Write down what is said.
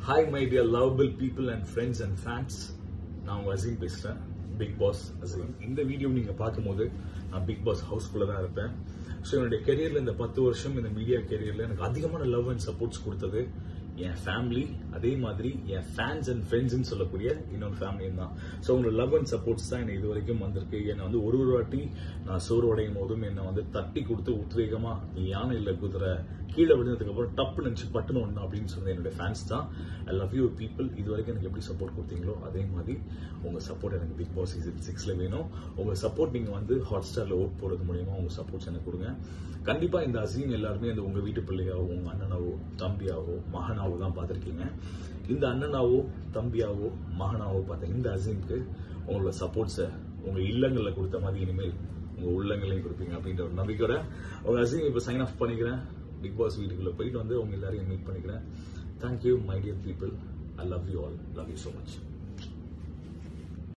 hi my dear lovable people and friends and fans நான் உங்க அசீம் பேசுறேன் பிக் பாஸ் அசீம் இந்த வீடியோ நீங்க பார்க்கும்போது நான் பிக் பாஸ் ஹவுஸ்குள்ள தான் இருப்பேன் ஸோ என்னுடைய கெரியர்ல இந்த பத்து வருஷம் இந்த மீடியா கெரியர்ல எனக்கு அதிகமான லவ் அண்ட் சப்போர்ட்ஸ் கொடுத்தது என் ஃபேமிலி அதே மாதிரி என் ஃபேன்ஸ் அண்ட் ஃப்ரெண்ட்ஸ்னு சொல்லக்கூடிய இன்னொரு ஃபேமிலியும் தான் ஸோ உங்களோட லவ் அண்ட் சப்போர்ட்ஸ் தான் எனக்கு இது வரைக்கும் வந்திருக்கு என்னை வந்து ஒரு ஒரு வாட்டி நான் சோறு உடையும் போதும் என்னை வந்து தட்டி கொடுத்து உத்வேகமா நீ யானை இல்லை குதிரை கீழே விழுந்ததுக்கு அப்புறம் டப்பு நினைச்சு பட்டுன்னு ஒண்ணு அப்படின்னு சொன்ன என்னுடைய ஃபேன்ஸ் தான் ஐ லவ் யூ பீப்புள் இது வரைக்கும் எனக்கு எப்படி சப்போர்ட் கொடுத்தீங்களோ அதே மாதிரி உங்க சப்போர்ட் எனக்கு பிக் பாஸ் சீசன் சிக்ஸ்ல வேணும் உங்க சப்போர்ட் நீங்க வந்து ஹாட் ஸ்டார்ல ஓட் போடுறது மூலியமா உங்க சப்போர்ட்ஸ் எனக்கு கொடுங்க கண்டிப்பா இந்த அசீம் எல்லாருமே அந்த உங்க வீட்டு பிள்ளையாவோ உங்க அண்ணனாவோ தம்பியாவோ மகனாவோ தான் பார்த்திருக்கீங்க இந்த அண்ணனாவோ தம்பியாவோ மகனாவோ பார்த்த இந்த அசீம்க்கு உங்களோட சப்போர்ட்ஸை உங்க இல்லங்கள்ல கொடுத்த மாதிரி இனிமேல் உங்க உள்ளங்களையும் கொடுப்பீங்க அப்படின்ற ஒரு நம்பிக்கையோட உங்க அசீம் இப்ப சைன் ஆஃப் பண்ணிக்கிறேன் பிக் பாஸ் வீட்டுக்குள்ள போயிட்டு வந்து உங்க எல்லாரையும் மீட் பண்ணிக்கிறேன் thank you my dear people I love you all love you so much